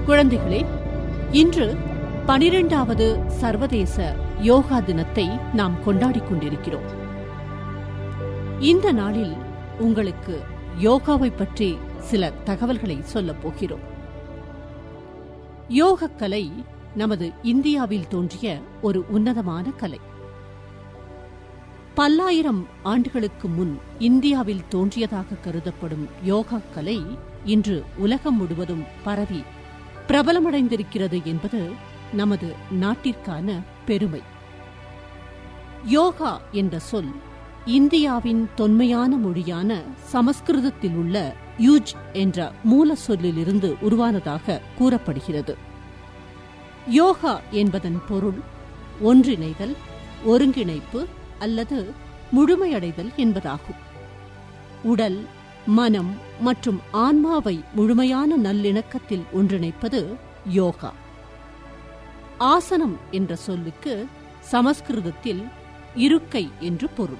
குழந்தைகளே இன்று பனிரெண்டாவது சர்வதேச யோகா தினத்தை நாம் கொண்டாடிக் கொண்டிருக்கிறோம் இந்த நாளில் உங்களுக்கு யோகாவை பற்றி சில தகவல்களை சொல்லப் போகிறோம் யோகக் கலை நமது இந்தியாவில் தோன்றிய ஒரு உன்னதமான கலை பல்லாயிரம் ஆண்டுகளுக்கு முன் இந்தியாவில் தோன்றியதாக கருதப்படும் யோகா கலை இன்று உலகம் முழுவதும் பரவி பிரபலமடைந்திருக்கிறது என்பது நமது நாட்டிற்கான பெருமை யோகா என்ற சொல் இந்தியாவின் தொன்மையான மொழியான சமஸ்கிருதத்தில் உள்ள யுஜ் என்ற மூல சொல்லிலிருந்து உருவானதாக கூறப்படுகிறது யோகா என்பதன் பொருள் ஒன்றிணைதல் ஒருங்கிணைப்பு அல்லது முழுமையடைதல் என்பதாகும் உடல் மனம் மற்றும் ஆன்மாவை முழுமையான நல்லிணக்கத்தில் ஒன்றிணைப்பது யோகா ஆசனம் என்ற சொல்லுக்கு சமஸ்கிருதத்தில் இருக்கை என்று பொருள்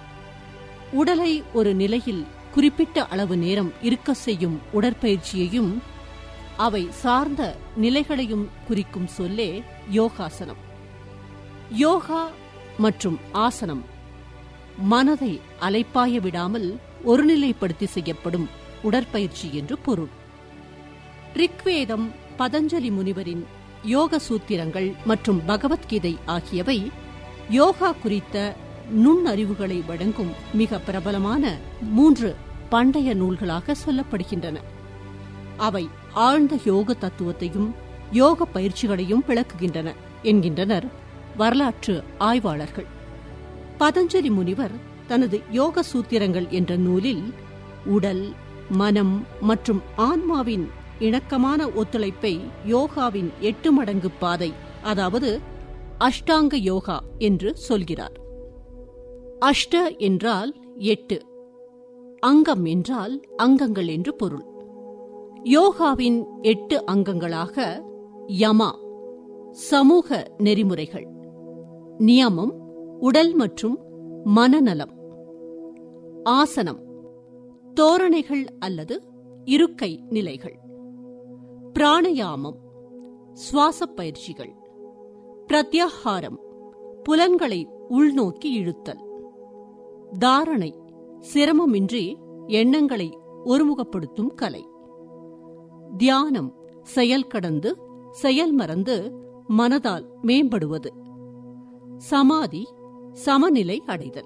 உடலை ஒரு நிலையில் குறிப்பிட்ட அளவு நேரம் இருக்க செய்யும் உடற்பயிற்சியையும் அவை சார்ந்த நிலைகளையும் குறிக்கும் சொல்லே யோகாசனம் யோகா மற்றும் ஆசனம் மனதை அலைப்பாய விடாமல் ஒருநிலைப்படுத்தி செய்யப்படும் உடற்பயிற்சி என்று பொருள் ரிக்வேதம் பதஞ்சலி முனிவரின் யோக சூத்திரங்கள் மற்றும் பகவத்கீதை ஆகியவை யோகா குறித்த நுண்ணறிவுகளை வழங்கும் மிக பிரபலமான மூன்று பண்டைய நூல்களாக சொல்லப்படுகின்றன அவை ஆழ்ந்த யோக தத்துவத்தையும் யோக பயிற்சிகளையும் விளக்குகின்றன என்கின்றனர் வரலாற்று ஆய்வாளர்கள் பதஞ்சலி முனிவர் தனது யோக சூத்திரங்கள் என்ற நூலில் உடல் மனம் மற்றும் ஆன்மாவின் இணக்கமான ஒத்துழைப்பை யோகாவின் எட்டு மடங்கு பாதை அதாவது அஷ்டாங்க யோகா என்று சொல்கிறார் அஷ்ட என்றால் எட்டு அங்கம் என்றால் அங்கங்கள் என்று பொருள் யோகாவின் எட்டு அங்கங்களாக யமா சமூக நெறிமுறைகள் நியமம் உடல் மற்றும் மனநலம் ஆசனம் தோரணைகள் அல்லது இருக்கை நிலைகள் பிராணயாமம் சுவாசப் பயிற்சிகள் பிரத்யாகாரம் புலன்களை உள்நோக்கி இழுத்தல் தாரணை சிரமமின்றி எண்ணங்களை ஒருமுகப்படுத்தும் கலை தியானம் செயல் கடந்து செயல் மறந்து மனதால் மேம்படுவது சமாதி சமநிலை அடைதல்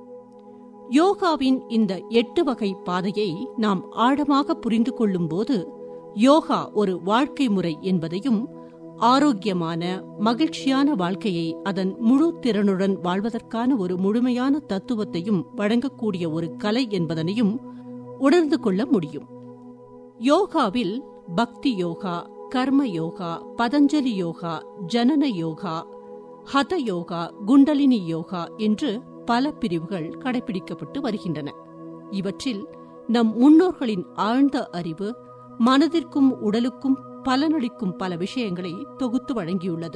யோகாவின் இந்த எட்டு வகை பாதையை நாம் ஆழமாக புரிந்து கொள்ளும்போது யோகா ஒரு வாழ்க்கை முறை என்பதையும் ஆரோக்கியமான மகிழ்ச்சியான வாழ்க்கையை அதன் முழு திறனுடன் வாழ்வதற்கான ஒரு முழுமையான தத்துவத்தையும் வழங்கக்கூடிய ஒரு கலை என்பதனையும் உணர்ந்து கொள்ள முடியும் யோகாவில் பக்தி யோகா கர்ம யோகா பதஞ்சலி யோகா ஜனன யோகா ஹத யோகா குண்டலினி யோகா என்று பல பிரிவுகள் கடைபிடிக்கப்பட்டு வருகின்றன இவற்றில் நம் முன்னோர்களின் ஆழ்ந்த அறிவு மனதிற்கும் உடலுக்கும் பலனளிக்கும் பல விஷயங்களை தொகுத்து வழங்கியுள்ளது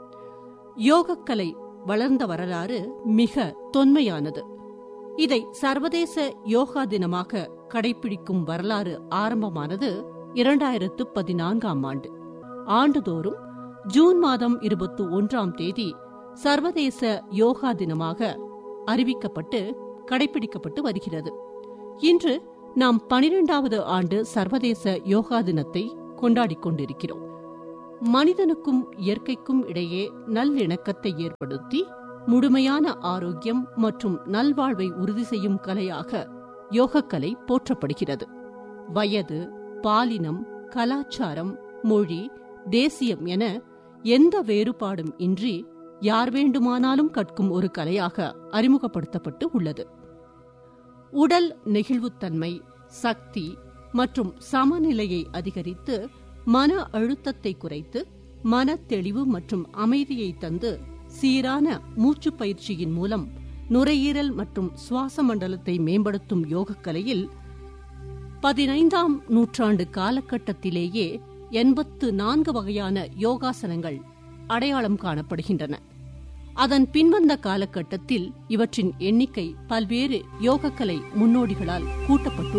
யோகக்கலை வளர்ந்த வரலாறு மிக தொன்மையானது இதை சர்வதேச யோகா தினமாக கடைபிடிக்கும் வரலாறு ஆரம்பமானது இரண்டாயிரத்து பதினான்காம் ஆண்டு ஆண்டுதோறும் ஜூன் மாதம் இருபத்தி ஒன்றாம் தேதி சர்வதேச யோகா தினமாக அறிவிக்கப்பட்டு கடைபிடிக்கப்பட்டு வருகிறது இன்று நாம் பனிரெண்டாவது ஆண்டு சர்வதேச யோகா தினத்தை கொண்டாடிக் கொண்டிருக்கிறோம் மனிதனுக்கும் இயற்கைக்கும் இடையே நல்லிணக்கத்தை ஏற்படுத்தி முழுமையான ஆரோக்கியம் மற்றும் நல்வாழ்வை உறுதி செய்யும் கலையாக யோகக்கலை போற்றப்படுகிறது வயது பாலினம் கலாச்சாரம் மொழி தேசியம் என எந்த வேறுபாடும் இன்றி யார் வேண்டுமானாலும் கற்கும் ஒரு கலையாக அறிமுகப்படுத்தப்பட்டு உள்ளது உடல் நெகிழ்வுத்தன்மை சக்தி மற்றும் சமநிலையை அதிகரித்து மன அழுத்தத்தை குறைத்து மன தெளிவு மற்றும் அமைதியை தந்து சீரான மூச்சு பயிற்சியின் மூலம் நுரையீரல் மற்றும் சுவாச மண்டலத்தை மேம்படுத்தும் யோகக்கலையில் பதினைந்தாம் நூற்றாண்டு காலகட்டத்திலேயே எண்பத்து நான்கு வகையான யோகாசனங்கள் அடையாளம் காணப்படுகின்றன அதன் பின்வந்த காலகட்டத்தில் இவற்றின் எண்ணிக்கை பல்வேறு யோகக்கலை முன்னோடிகளால் கூட்டப்பட்டு